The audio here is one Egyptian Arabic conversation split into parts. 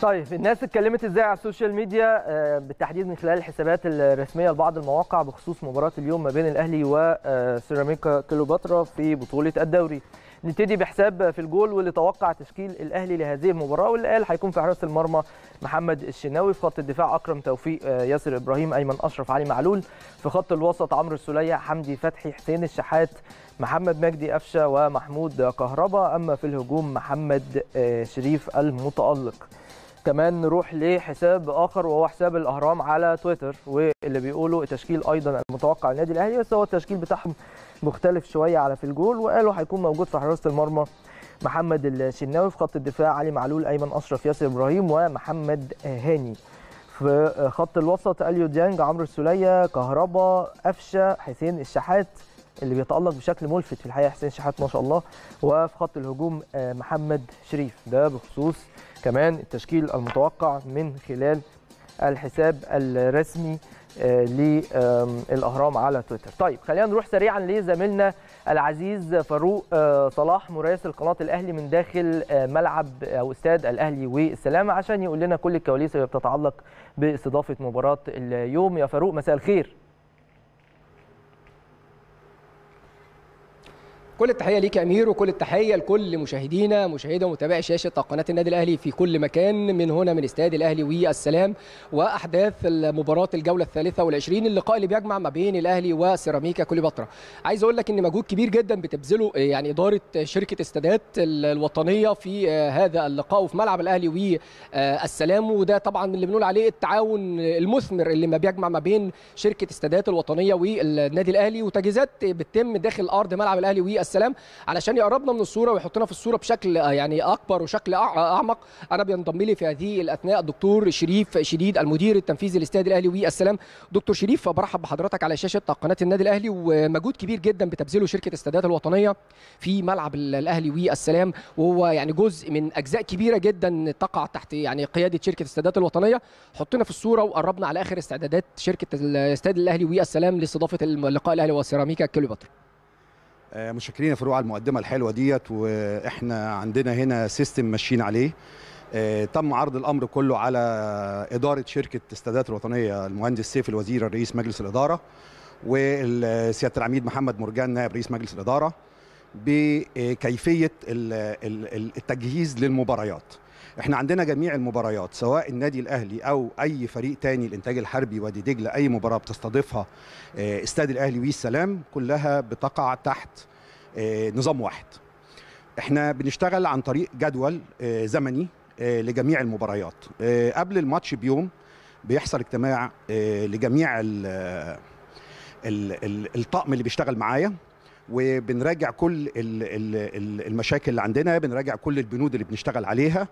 طيب الناس اتكلمت ازاي على السوشيال ميديا آه، بالتحديد من خلال الحسابات الرسميه لبعض المواقع بخصوص مباراه اليوم ما بين الاهلي وسيراميكا كليوباترا في بطوله الدوري نبتدي بحساب في الجول واللي توقع تشكيل الاهلي لهذه المباراه واللي قال هيكون في حراسه المرمى محمد الشناوي في خط الدفاع اكرم توفيق آه، ياسر ابراهيم ايمن اشرف علي معلول في خط الوسط عمرو السوليه حمدي فتحي حسين الشحات محمد مجدي قفشه ومحمود كهربا اما في الهجوم محمد آه، شريف المتالق كمان نروح لحساب اخر وهو حساب الاهرام على تويتر واللي بيقولوا التشكيل ايضا المتوقع للنادي الاهلي بس هو التشكيل بتاعهم مختلف شويه على في الجول وقالوا هيكون موجود في حراسه المرمى محمد الشناوي في خط الدفاع علي معلول ايمن اشرف ياسر ابراهيم ومحمد هاني في خط الوسط اليو ديانج عمرو السوليه كهربا قفشه حسين الشحات اللي بيتالق بشكل ملفت في الحقيقه حسين الشحات ما شاء الله وفي خط الهجوم آه، محمد شريف ده بخصوص كمان التشكيل المتوقع من خلال الحساب الرسمي آه، للاهرام على تويتر. طيب خلينا نروح سريعا لزميلنا العزيز فاروق آه، صلاح مراسل قناه الاهلي من داخل آه، ملعب او استاد الاهلي والسلامه عشان يقول لنا كل الكواليس اللي بتتعلق باستضافه مباراه اليوم يا فاروق مساء الخير. كل التحيه ليك يا امير وكل التحيه لكل مشاهدينا مشاهدة ومتابعي شاشه قناه النادي الاهلي في كل مكان من هنا من استاد الاهلي والسلام واحداث مباراه الجوله الثالثه والعشرين اللقاء اللي بيجمع ما بين الاهلي وسيراميكا كليوباترا عايز اقول لك ان مجهود كبير جدا بتبذله يعني اداره شركه استادات الوطنيه في هذا اللقاء وفي ملعب الاهلي والسلام وده طبعا اللي بنقول عليه التعاون المثمر اللي ما بيجمع ما بين شركه استادات الوطنيه والنادي الاهلي وتجهيزات بتتم داخل ارض ملعب الاهلي والسلام علشان يقربنا من الصوره ويحطنا في الصوره بشكل آه، يعني اكبر وشكل أع- اعمق انا بينضم لي في هذه الاثناء الدكتور شريف شديد المدير التنفيذي لاستاد الاهلي والسلام دكتور شريف برحب بحضرتك على شاشه قناه النادي الاهلي ومجهود كبير جدا بتبذله شركه استادات الوطنيه في ملعب ال- الاهلي والسلام وهو يعني جزء من اجزاء كبيره جدا تقع تحت يعني قياده شركه استادات الوطنيه حطنا في الصوره وقربنا على اخر استعدادات شركه الاستاد الاهلي والسلام لاستضافه اللقاء الاهلي وسيراميكا كليوباترا آه، متشكرين يا فاروق على المقدمه الحلوه ديت واحنا عندنا هنا سيستم ماشيين عليه آه، تم عرض الامر كله على اداره شركه استادات الوطنيه المهندس سيف الوزير رئيس مجلس الاداره وسياده العميد محمد مرجان نائب رئيس مجلس الاداره بكيفيه ال- ال- ال- التجهيز للمباريات احنا عندنا جميع المباريات سواء النادي الاهلي او اي فريق تاني الانتاج الحربي وادي دجله اي مباراه بتستضيفها آه، استاد الاهلي والسلام كلها بتقع تحت آه، نظام واحد احنا بنشتغل عن طريق جدول آه، زمني آه، لجميع المباريات آه، قبل الماتش بيوم بيحصل اجتماع آه، لجميع ال- ال- ال- الطقم اللي بيشتغل معايا وبنراجع كل ال- ال- ال- المشاكل اللي عندنا بنراجع كل البنود اللي بنشتغل عليها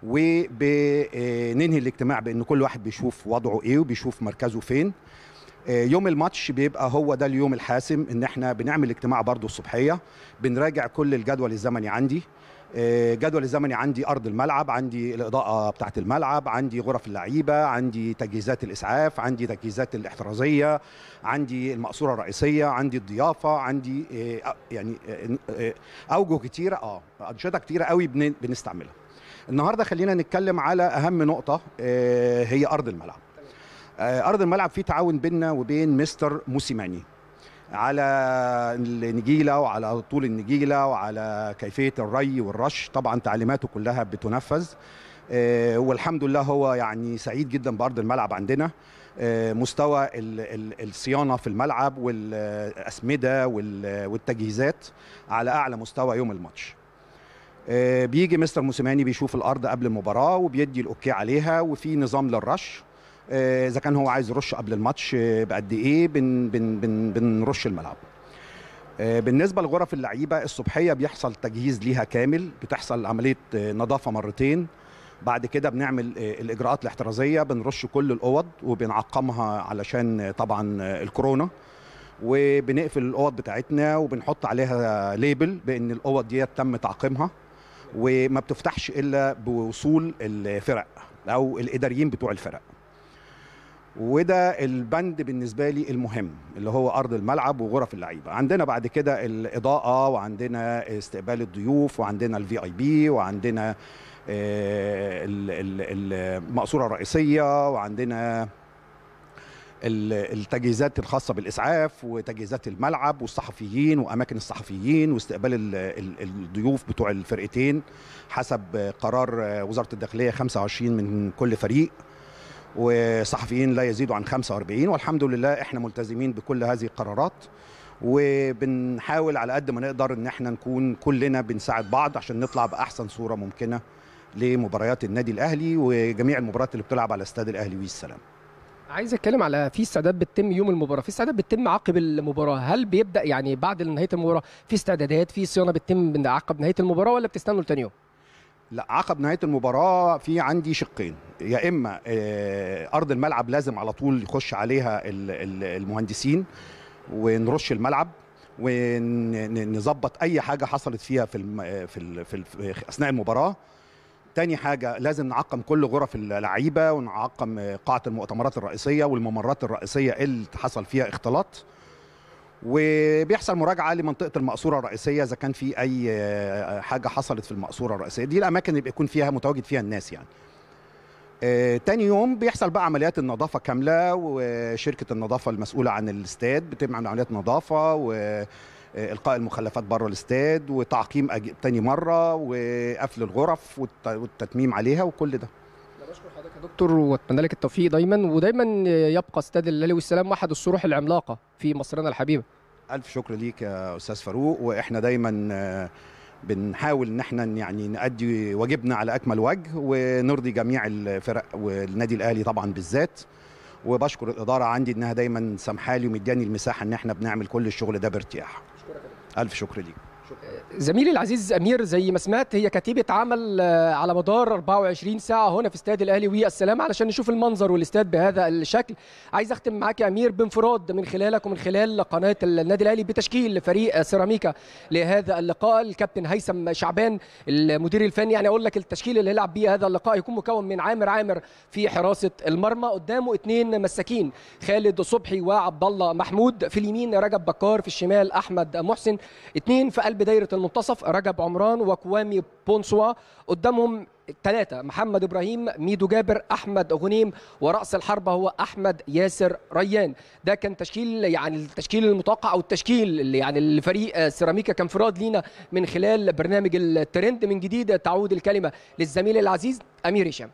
وبننهي الاجتماع بان كل واحد بيشوف وضعه ايه وبيشوف مركزه فين آه، يوم الماتش بيبقى هو ده اليوم الحاسم ان احنا بنعمل اجتماع برضو الصبحيه بنراجع كل الجدول الزمني عندي آه، جدول الزمني عندي ارض الملعب عندي الاضاءه بتاعه الملعب عندي غرف اللعيبه عندي تجهيزات الاسعاف عندي تجهيزات الاحترازيه عندي المقصوره الرئيسيه عندي الضيافه عندي آه، يعني آه، آه، اوجه كتيره اه انشطه كتيره قوي بن- بنستعملها النهارده خلينا نتكلم على اهم نقطه آه، هي ارض الملعب آه، ارض الملعب فيه تعاون بيننا وبين مستر موسيماني على النجيله وعلى طول النجيله وعلى كيفيه الري والرش طبعا تعليماته كلها بتنفذ آه، والحمد لله هو يعني سعيد جدا بارض الملعب عندنا آه، مستوى ال- ال- الصيانه في الملعب والاسمده وال- والتجهيزات على اعلى مستوى يوم الماتش آه، بيجي مستر موسيماني بيشوف الارض قبل المباراه وبيدي الاوكي عليها وفي نظام للرش آه، اذا كان هو عايز يرش قبل الماتش آه، بقد ايه بن بن بن بنرش الملعب آه، بالنسبه لغرف اللعيبه الصبحيه بيحصل تجهيز ليها كامل بتحصل عمليه آه، نظافه مرتين بعد كده بنعمل آه، الاجراءات الاحترازيه بنرش كل الاوض وبنعقمها علشان آه، طبعا آه، الكورونا وبنقفل الاوض بتاعتنا وبنحط عليها ليبل بان الاوض دي تم تعقيمها وما بتفتحش الا بوصول الفرق او الاداريين بتوع الفرق وده البند بالنسبه لي المهم اللي هو ارض الملعب وغرف اللعيبه عندنا بعد كده الاضاءه وعندنا استقبال الضيوف وعندنا الفي اي بي وعندنا آه، ال- ال- المقصوره الرئيسيه وعندنا ال- التجهيزات الخاصه بالاسعاف وتجهيزات الملعب والصحفيين واماكن الصحفيين واستقبال ال- ال- الضيوف بتوع الفرقتين حسب قرار وزاره الداخليه 25 من كل فريق وصحفيين لا يزيدوا عن 45 والحمد لله احنا ملتزمين بكل هذه القرارات وبنحاول على قد ما نقدر ان احنا نكون كلنا بنساعد بعض عشان نطلع باحسن صوره ممكنه لمباريات النادي الاهلي وجميع المباريات اللي بتلعب على استاد الاهلي والسلام عايز اتكلم على في استعداد بتتم يوم المباراه في استعداد بتتم عقب المباراه هل بيبدا يعني بعد نهايه المباراه في استعدادات في صيانه بتتم من عقب نهايه المباراه ولا بتستنوا لتاني يوم لا عقب نهايه المباراه في عندي شقين يا اما آه، ارض الملعب لازم على طول يخش عليها ال- ال- المهندسين ونرش الملعب ونظبط اي حاجه حصلت فيها في الم... في, ال... في, ال... في اثناء المباراه تاني حاجه لازم نعقم كل غرف اللعيبه ونعقم آه، قاعه المؤتمرات الرئيسيه والممرات الرئيسيه اللي حصل فيها اختلاط وبيحصل مراجعه لمنطقه المقصوره الرئيسيه اذا كان في اي آه، حاجه حصلت في المقصوره الرئيسيه دي الاماكن اللي بيكون فيها متواجد فيها الناس يعني آه، تاني يوم بيحصل بقى عمليات النظافه كامله وشركه النظافه المسؤوله عن الاستاد بتعمل عمليات نظافه والقاء المخلفات بره الاستاد وتعقيم أج- تاني مره وقفل الغرف والت- والتتميم عليها وكل ده انا بشكر حضرتك يا دكتور واتمنى لك التوفيق دايما ودايما يبقى استاد الاهلي والسلام واحد الصروح العملاقه في مصرنا الحبيبه الف شكر ليك يا استاذ فاروق واحنا دايما آه، بنحاول ان احنا يعني نأدي واجبنا على اكمل وجه ونرضي جميع الفرق والنادي الاهلي طبعا بالذات وبشكر الاداره عندي انها دايما سامحالي ومدياني المساحه ان احنا بنعمل كل الشغل ده بارتياح الف شكر ليك زميلي العزيز امير زي ما سمعت هي كتيبه عمل آه، على مدار 24 ساعه هنا في استاد الاهلي والسلام علشان نشوف المنظر والاستاد بهذا الشكل عايز اختم معاك يا امير بانفراد من خلالك ومن خلال قناه النادي الاهلي بتشكيل فريق سيراميكا لهذا اللقاء الكابتن هيثم شعبان المدير الفني يعني اقول لك التشكيل اللي هيلعب بيه هذا اللقاء هيكون مكون من عامر عامر في حراسه المرمى قدامه اثنين مساكين خالد صبحي وعبد الله محمود في اليمين رجب بكار في الشمال احمد محسن اثنين في قلب دايره المنتصف رجب عمران وكوامي بونسوا قدامهم ثلاثة محمد إبراهيم ميدو جابر أحمد غنيم ورأس الحربة هو أحمد ياسر ريان ده كان تشكيل يعني التشكيل المتوقع أو التشكيل اللي يعني الفريق آه، سيراميكا كان فراد لينا من خلال برنامج الترند من جديد تعود الكلمة للزميل العزيز أمير هشام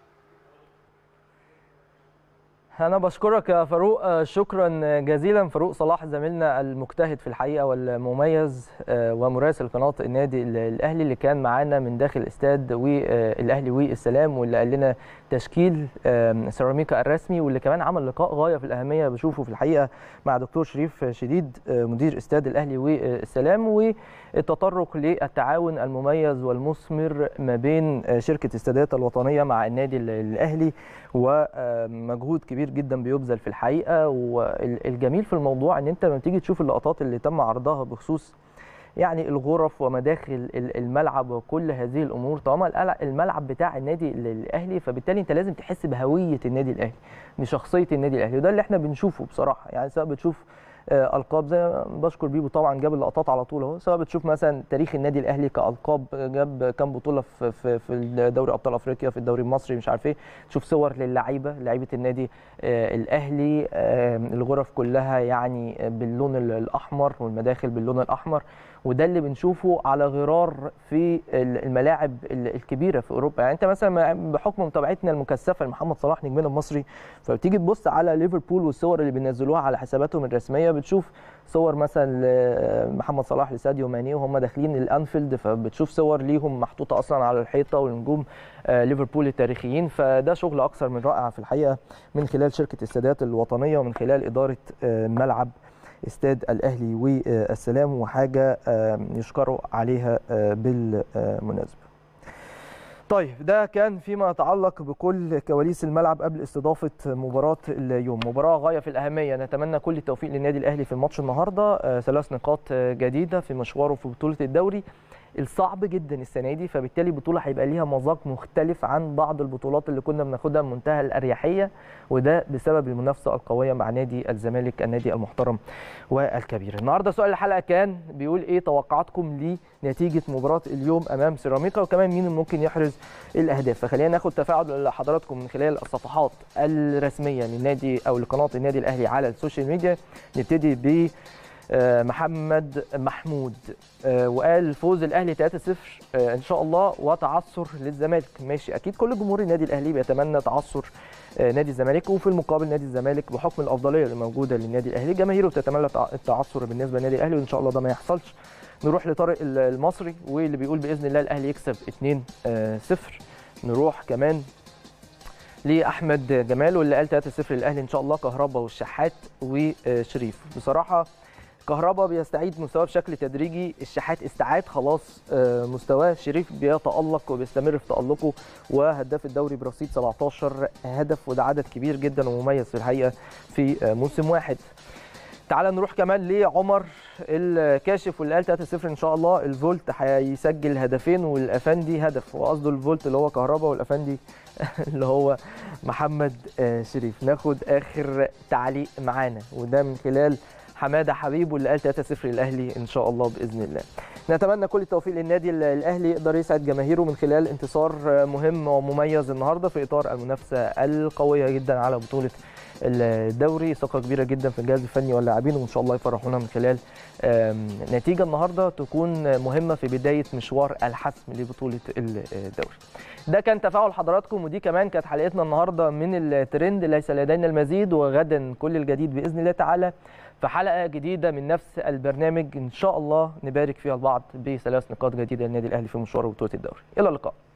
انا بشكرك يا فاروق آه، شكرا جزيلا فاروق صلاح زميلنا المجتهد في الحقيقه والمميز آه، ومراسل قناه النادي ال- الاهلي اللي كان معانا من داخل استاد والاهلي والسلام واللي قال لنا تشكيل آم، سيراميكا الرسمي واللي كمان عمل لقاء غايه في الاهميه بشوفه في الحقيقه مع دكتور شريف شديد آه، مدير استاد الاهلي والسلام والتطرق للتعاون المميز والمثمر ما بين آه، شركه استادات الوطنيه مع النادي ال- الاهلي ومجهود كبير جدا بيبذل في الحقيقه والجميل في الموضوع ان انت لما تيجي تشوف اللقطات اللي تم عرضها بخصوص يعني الغرف ومداخل ال- الملعب وكل هذه الامور طالما القلع- الملعب بتاع النادي ال- الاهلي فبالتالي انت لازم تحس بهويه النادي الاهلي بشخصيه النادي الاهلي وده اللي احنا بنشوفه بصراحه يعني سواء بتشوف آه، القاب زي ما بشكر بيبو طبعا جاب اللقطات على طول اهو سواء بتشوف مثلا تاريخ النادي الاهلي كالقاب جاب كام بطوله في في في دوري ابطال افريقيا في الدوري المصري مش عارف ايه تشوف صور للعيبه لعيبه النادي آه، الاهلي آه، الغرف كلها يعني باللون ال- الاحمر والمداخل باللون الاحمر وده اللي بنشوفه على غرار في ال- الملاعب ال- الكبيره في اوروبا يعني انت مثلا بحكم متابعتنا المكثفه لمحمد صلاح نجمنا المصري فبتيجي تبص على ليفربول والصور اللي بينزلوها على حساباتهم الرسميه بتشوف صور مثلا لمحمد صلاح لساديو ماني وهم داخلين الانفيلد فبتشوف صور ليهم محطوطه اصلا على الحيطه ونجوم آه، ليفربول التاريخيين فده شغل اكثر من رائع في الحقيقه من خلال شركه السادات الوطنيه ومن خلال اداره آه، ملعب استاد الاهلي والسلام وحاجه آه، يشكروا عليها آه، بالمناسبه طيب ده كان فيما يتعلق بكل كواليس الملعب قبل استضافه مباراه اليوم مباراه غايه في الاهميه نتمنى كل التوفيق للنادي الاهلي في الماتش النهارده آه، ثلاث نقاط آه، جديده في مشواره في بطوله الدوري الصعب جدا السنه دي فبالتالي البطوله هيبقى ليها مذاق مختلف عن بعض البطولات اللي كنا بناخدها بمنتهى الاريحيه وده بسبب المنافسه القويه مع نادي الزمالك النادي المحترم والكبير النهارده سؤال الحلقه كان بيقول ايه توقعاتكم لنتيجه مباراه اليوم امام سيراميكا وكمان مين ممكن يحرز الاهداف فخلينا ناخد تفاعل لحضراتكم من خلال الصفحات الرسميه للنادي او لقناه النادي الاهلي على السوشيال ميديا نبتدي ب محمد محمود وقال فوز الاهلي 3-0 ان شاء الله وتعثر للزمالك ماشي اكيد كل جمهور النادي الاهلي بيتمنى تعثر نادي الزمالك وفي المقابل نادي الزمالك بحكم الافضليه اللي موجوده للنادي الاهلي جماهيره بتتمنى التعثر بالنسبه للنادي الاهلي وان شاء الله ده ما يحصلش نروح لطارق المصري واللي بيقول باذن الله الاهلي يكسب 2-0 نروح كمان لاحمد جمال واللي قال 3-0 للاهلي ان شاء الله كهربا والشحات وشريف بصراحه كهربا بيستعيد مستواه بشكل تدريجي الشحات استعاد خلاص مستواه شريف بيتالق وبيستمر في تالقه وهداف الدوري برصيد 17 هدف وده عدد كبير جدا ومميز في الحقيقه في موسم واحد تعال نروح كمان لعمر الكاشف واللي قال 3-0 ان شاء الله الفولت هيسجل هدفين والافندي هدف وقصده الفولت اللي هو كهربا والافندي اللي هو محمد شريف ناخد اخر تعليق معانا وده من خلال حماده حبيب واللي قال 3-0 للاهلي ان شاء الله باذن الله. نتمنى كل التوفيق للنادي الاهلي يقدر يسعد جماهيره من خلال انتصار مهم ومميز النهارده في اطار المنافسه القويه جدا على بطوله الدوري ثقه كبيره جدا في الجهاز الفني واللاعبين وان شاء الله يفرحونا من خلال نتيجه النهارده تكون مهمه في بدايه مشوار الحسم لبطوله الدوري. ده كان تفاعل حضراتكم ودي كمان كانت حلقتنا النهارده من الترند ليس لدينا المزيد وغدا كل الجديد باذن الله تعالى في حلقه جديده من نفس البرنامج ان شاء الله نبارك فيها البعض بثلاث نقاط جديده للنادي الاهلي في مشوار بطوله الدوري الى اللقاء